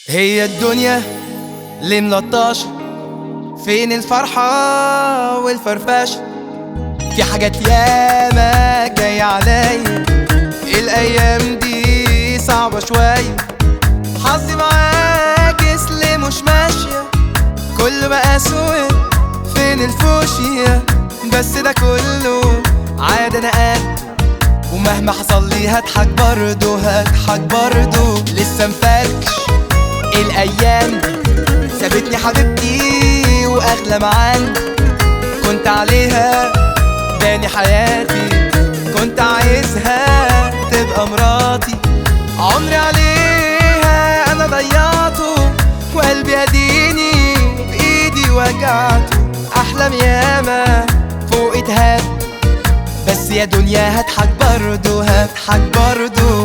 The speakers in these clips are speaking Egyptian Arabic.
هي الدنيا ليه ملطشة فين الفرحة والفرفشة في حاجات ياما جاية عليا الأيام دي صعبة شوية حظي معاكس ليه مش ماشية كله بقى اسود فين الفوشيا بس ده كله عادي انا قد ومهما حصل لي هضحك برضه هضحك برضه لسه مفركش الايام دي سابتني حبيبتي واغلى ما عندي كنت عليها باني حياتي كنت عايزها تبقى مراتي عمري عليها انا ضيعته وقلبي اديني بايدي وجعته احلام ياما فوق اتهد بس يا دنيا هضحك برضه هضحك برضه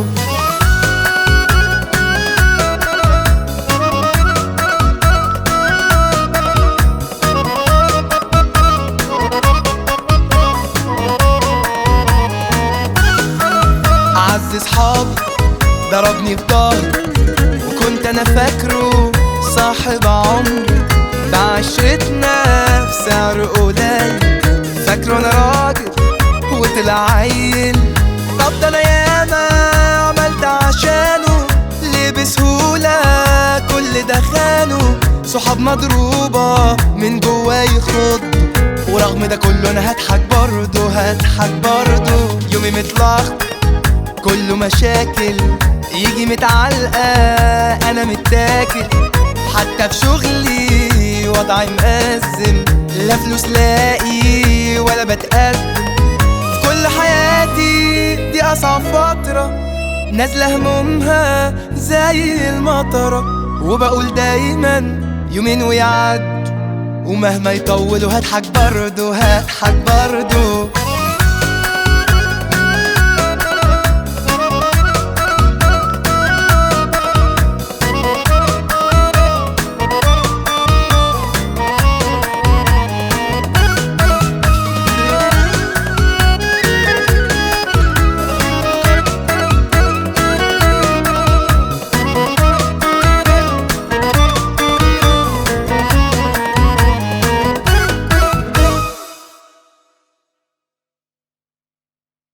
أعز صحابي ضربني في ظهري وكنت أنا فاكره صاحب عمري بعشرتنا بسعر قليل فاكره أنا راجل وطلع عيل طب ده أنا ياما عملت عشانه ليه بسهولة كل ده خانه صحاب مضروبة من جوا يخضوا ورغم ده كله أنا هضحك برضه هضحك برضه يومي متلخبط كله مشاكل يجي متعلقة أنا متاكل حتى في شغلي وضعي مأزم لا فلوس لاقي ولا بتقدم في كل حياتي دي أصعب فترة نازلة همومها زي المطرة وبقول دايما يومين ويعدوا ومهما يطولوا هضحك برضه هضحك برضه